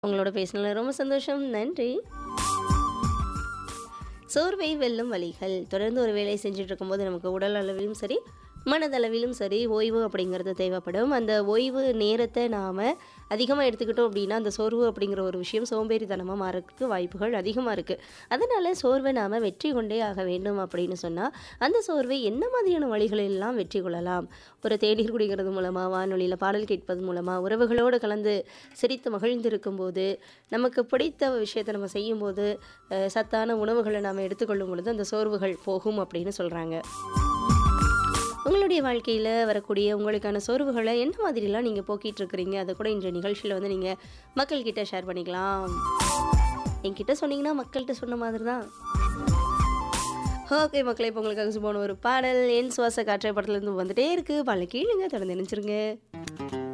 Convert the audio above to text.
உங்களோட பேசினதில ரொம்ப சந்தோஷம். நன்றி. சோர்வை வெல்லும் வழிகள். தொடர்ந்து ஒரு வேலை செஞ்சுட்டு இருக்கும்போது நமக்கு உடல் அளவிலும் சரி, மனதளவிலும் சரி ஓய்வு அப்படிங்கிறது தேவைப்படும். அந்த ஓய்வு நேரத்த நாம அதிகமா எடுத்துக்கிட்டோம் அப்படின்னா, அந்த சோர்வு அப்படிங்கிற ஒரு விஷயம் சோம்பேறித்தனமா மாறதுக்கு வாய்ப்புகள் அதிகமா இருக்கு. அதனால சோர்வ நாம வெற்றி கொண்டே ஆக வேண்டும் அப்படின்னு சொன்னா, அந்த சோர்வை என்ன மாதிரியான வழிகளெல்லாம் வெற்றி கொள்ளலாம்? ஒரு தேநீர் குடிக்கிறது மூலமா, வானொலியில பாடல் கேட்பது மூலமா, உறவுகளோடு கலந்து சிரித்து மகிழ்ந்திருக்கும்போது, நமக்கு பிடித்த விஷயத்த நம்ம செய்யும்போது, அ சத்தான உணவுகள நாம எடுத்துக்கொள்ளும் பொழுது, அந்த சோர்வுகள் போகும் அப்படின்னு சொல்றாங்க. உங்களுடைய வாழ்க்கையில வரக்கூடிய உங்களுக்கான சோர்வுகள என்ன மாதிரிலாம் நீங்க போக்கிட்டு இருக்கிறீங்க? அத கூட இன்றைய நிகழ்ச்சியில வந்து நீங்க மக்கள்கிட்ட ஷேர் பண்ணிக்கலாம். என்கிட்ட சொன்னீங்கன்னா, மக்கள்ட்ட சொன்ன மாதிரி தான். ஓகே மக்களே, இப்போ உங்களுக்காக சூப்பரான ஒரு பாடல் என் சுவாச காற்றே படத்துலேருந்து வந்துட்டே இருக்கு. பாடல கேளுங்க. தொடர்ந்து இணைஞ்சிருங்க.